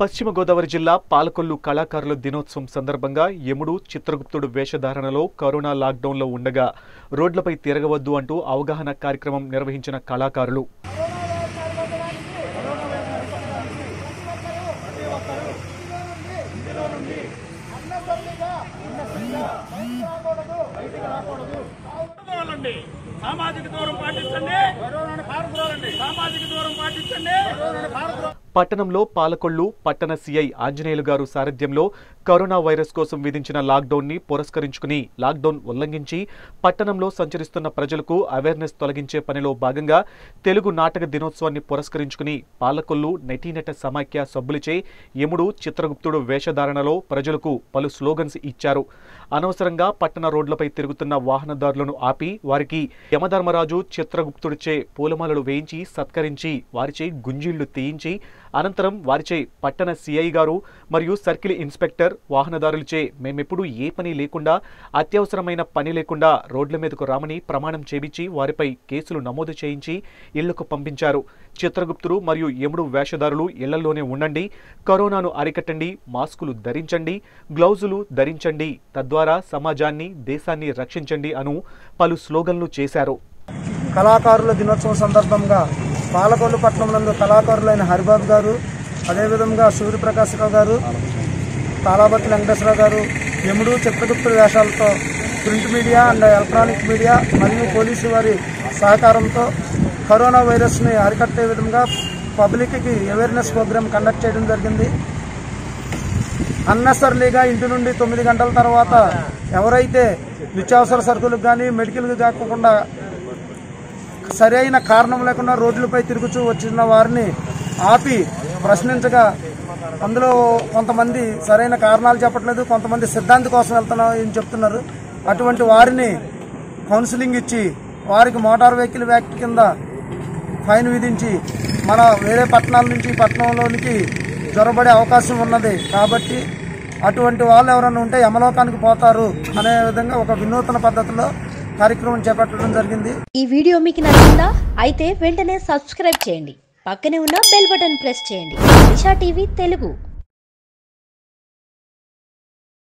పశ్చిమ గోదావరి జిల్లా పాలకొల్లు కళాకారుల దినోత్సవం సందర్భంగా యముడు చిత్రగుప్తుడు వేషధారణలో కరోనా లాక్డౌన్లో ఉండగా రోడ్లపై తిరగవద్దు అంటూ అవగాహన కార్యక్రమం నిర్వహించిన కళాకారులు పాల్గొనండి. సామాజిక దూరం పాటించండి సామాజిక దూరం పాటించండి పట్టణంలో పాలకొల్లు పట్టణ సీఐ ఆంజనేయులు గారు సారథ్యంలో కరోనా వైరస్ కోసం విధించిన లాక్డౌన్ ని పురస్కరించుకుని లాక్డౌన్ ఉల్లంఘించి పట్టణంలో సంచరిస్తున్న ప్రజలకు అవేర్నెస్ తొలగించే పనిలో భాగంగా తెలుగు నాటక దినోత్సవాన్ని పురస్కరించుకుని పాలకొల్లు నటీనట సమాఖ్య సభ్యులచే యముడు చిత్రగుప్తుడు వేషధారణలో ప్రజలకు పలు స్లోగన్స్ ఇచ్చారు అనవసరంగా పట్టణ రోడ్లపై తిరుగుతున్న వాహనదారులను ఆపి వారికి యమధర్మరాజు చిత్రగుప్తుడిచే పూలమాలలు వేయించి సత్కరించి వారిచే గుంజీళ్లు తీయించి అనంతరం వారిచే పట్టణ సిఐ గారు మరియు సర్కిల్ ఇన్స్పెక్టర్ వాహనదారులచే మేమెప్పుడు ఏ పని లేకుండా అత్యవసరమైన పని లేకుండా రోడ్ల మీదకు రామని ప్రమాణం చేయించి వారిపై కేసులు నమోదు చేయించి ఇళ్లకు పంపించారు చిత్రగుప్తుడు మరియు యముడు వేషధారులు ఇళ్లలోనే ఉండండి కరోనాను అరికట్టండి మాస్కులు ధరించండి గ్లౌజులు ధరించండి తద్వారా సమాజాన్ని దేశాన్ని రక్షించండి అను పలు స్లోగన్లు చేశారు కళాకారుల దినోత్సవం సందర్భంగా పాలకొల్లు పట్టణం నందు కళాకారులైన హరిబాబు గారు అదేవిధంగా సూర్యప్రకాశ్రావు గారు తాళాబత్తి వెంకటేశ్వరరావు గారు యముడు చిత్రగుప్తుల వేషాలతో print media and electronic media మరియు పోలీసు వారి సహకారంతో కరోనా వైరస్ని అరికట్టే విధంగా పబ్లిక్కి అవేర్నెస్ ప్రోగ్రామ్ కండక్ట్ చేయడం జరిగింది అన్నెసర్లీగా ఇంటి నుండి తొమ్మిది గంటల తర్వాత ఎవరైతే నిత్యావసర సరుకులకు కానీ మెడికల్కి కాకుండా సరైన కారణం లేకుండా రోడ్లపై తిరుగుతూ వచ్చిన వారిని ఆపి ప్రశ్నించగా అందులో కొంతమంది సరైన కారణాలు చెప్పట్లేదు కొంతమంది సిద్ధాంతి కోసం వెళ్తున్నాం అని చెప్తున్నారు అటువంటి వారిని కౌన్సిలింగ్ ఇచ్చి వారికి మోటార్ వెహికల్ యాక్ట్ కింద ఫైన్ విధించి మన వేరే పట్టణాల నుంచి పట్టణంలోనికి జొరబడే అవకాశం ఉన్నది కాబట్టి అటువంటి వాళ్ళు ఎవరైనా ఉంటే యమలోకానికి పోతారు అనే విధంగా ఒక వినూతన పద్ధతిలో కార్యక్రమం చేపట్టడం జరిగింది ఈ వీడియో మీకు నచ్చిందా అయితే వెంటనే సబ్స్క్రైబ్ చేయండి పక్కనే ఉన్న బెల్ బటన్ ప్రెస్ చేయండి దిశా టీవీ తెలుగు